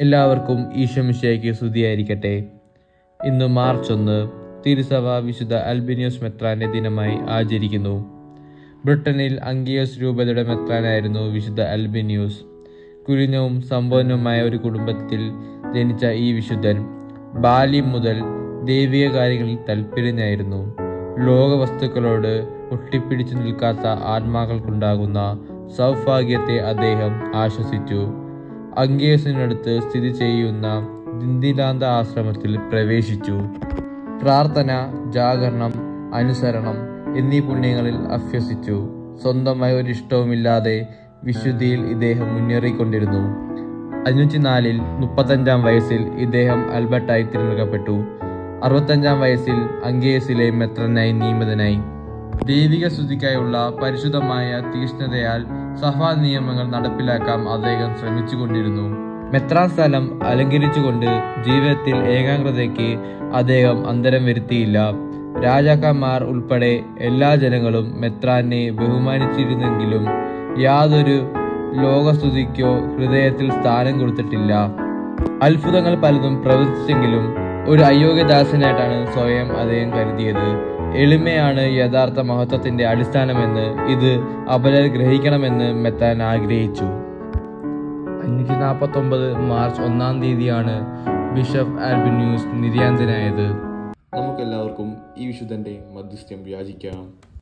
എല്ലാവർക്കും ഈശോമിശയ്ക്ക് സ്തുതിയായിരിക്കട്ടെ ഇന്ന് മാർച്ച് ഒന്ന് തിരുസഭ വിശുദ്ധ അൽബിനിയോസ് മെത്രാന്റെ ദിനമായി ആചരിക്കുന്നു ബ്രിട്ടനിൽ അങ്കിയോസ് രൂപതയുടെ മെത്രാനായിരുന്നു വിശുദ്ധ അൽബിനിയോസ് കുലിനവും സമ്പന്നവുമായ ഒരു കുടുംബത്തിൽ ജനിച്ച ഈ വിശുദ്ധൻ ബാല്യം മുതൽ ദൈവിക കാര്യങ്ങളിൽ തൽപരനായിരുന്നു ലോകവസ്തുക്കളോട് ഒട്ടിപ്പിടിച്ചു നിൽക്കാത്ത ആത്മാക്കൾക്കുണ്ടാകുന്ന സൗഭാഗ്യത്തെ അദ്ദേഹം ആശ്വസിച്ചു അങ്കിയോസിനടുത്ത് സ്ഥിതി ചെയ്യുന്ന ദിന്ദിലാന്ത ആശ്രമത്തിൽ പ്രവേശിച്ചു പ്രാർത്ഥന ജാഗരണം അനുസരണം എന്നീ പുണ്യങ്ങളിൽ അഭ്യസിച്ചു സ്വന്തമായി ഒരു ഇഷ്ടവുമില്ലാതെ വിശുദ്ധിയിൽ ഇദ്ദേഹം മുന്നേറിക്കൊണ്ടിരുന്നു അഞ്ഞൂറ്റി നാലിൽ മുപ്പത്തഞ്ചാം വയസ്സിൽ ഇദ്ദേഹം ആൽബർട്ടായി തിരഞ്ഞെടുക്കപ്പെട്ടു അറുപത്തഞ്ചാം വയസ്സിൽ അങ്കേസിലെ മെത്രനായി നിയമിതനായി ദൈവിക സ്തുതിക്കായുള്ള പരിശുദ്ധമായ തീഷ്ണതയാൽ സഭാ നിയമങ്ങൾ നടപ്പിലാക്കാൻ അദ്ദേഹം ശ്രമിച്ചുകൊണ്ടിരുന്നു മെത്രാൻ സ്ഥലം അലങ്കരിച്ചുകൊണ്ട് ജീവിതത്തിൽ ഏകാഗ്രതയ്ക്ക് അദ്ദേഹം അന്തരം വരുത്തിയില്ല രാജാക്കന്മാർ ഉൾപ്പെടെ എല്ലാ ജനങ്ങളും മെത്രാനെ ബഹുമാനിച്ചിരുന്നെങ്കിലും യാതൊരു ലോകസ്തുതിക്കോ ഹൃദയത്തിൽ സ്ഥാനം കൊടുത്തിട്ടില്ല അത്ഭുതങ്ങൾ പലതും പ്രവർത്തിച്ചെങ്കിലും ഒരു അയോഗ്യദാസനായിട്ടാണ് സ്വയം അദ്ദേഹം കരുതിയത് എളിമയാണ് യഥാർത്ഥ മഹത്വത്തിന്റെ അടിസ്ഥാനമെന്ന് ഇത് അപലർ ഗ്രഹിക്കണമെന്ന് മെത്താൻ ആഗ്രഹിച്ചു അഞ്ഞൂറ്റി നാൽപ്പത്തി ഒമ്പത് മാർച്ച് ഒന്നാം തീയതിയാണ് ബിഷപ്പ് ആൽബിന്യൂസ് നിര്യാന്തനായത് നമുക്കെല്ലാവർക്കും ഈ വിശുദ്ധന്റെ മധ്യസ്ഥ്യം യാചിക്കാം